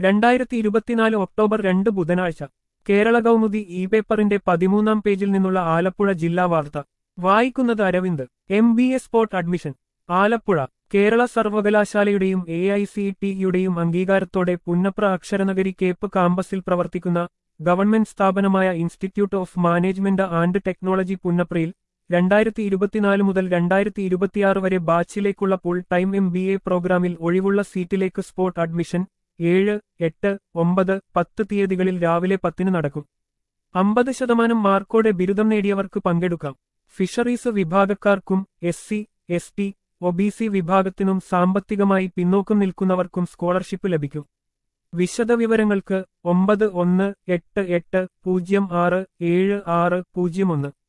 രണ്ടായിരത്തി ഇരുപത്തിനാല് ഒക്ടോബർ രണ്ട് ബുധനാഴ്ച കേരള കൗമുദി ഇ പേപ്പറിന്റെ പതിമൂന്നാം പേജിൽ നിന്നുള്ള ആലപ്പുഴ ജില്ലാ വാർത്ത വായിക്കുന്നത് Aravind M B A spot admission Alappuzha Kerala സർവകലാശാലയുടെയും എ ഐ സി ടിയുടെയും അംഗീകാരത്തോടെ പുന്നപ്ര അക്ഷരനഗരി കേപ്പ് കാമ്പസിൽ പ്രവർത്തിക്കുന്ന ഗവൺമെന്റ് സ്ഥാപനമായ institute of management and technology പുന്നപ്രയിൽ രണ്ടായിരത്തി ഇരുപത്തിനാല് മുതൽ രണ്ടായിരത്തി ഇരുപത്തിയാറ് വരെ ബാച്ചിലേക്കുള്ള full time M B A പ്രോഗ്രാമിൽ ഒഴിവുള്ള സീറ്റിലേക്ക് സ്പോട്ട് അഡ്മിഷൻ ഏഴ് എട്ട് ഒമ്പത് പത്ത് തീയതികളിൽ രാവിലെ പത്തിന് നടക്കും അമ്പത് ശതമാനം മാർക്കോടെ ബിരുദം നേടിയവർക്ക് പങ്കെടുക്കാം ഫിഷറീസ് വിഭാഗക്കാർക്കും S C S T O B C വിഭാഗത്തിനും സാമ്പത്തികമായി പിന്നോക്കം നിൽക്കുന്നവർക്കും സ്കോളർഷിപ്പ് ലഭിക്കും വിശദവിവരങ്ങൾക്ക് ഒമ്പത് ഒന്ന് എട്ട് എട്ട് പൂജ്യം ആറ് ഏഴ് ആറ് പൂജ്യം ഒന്ന്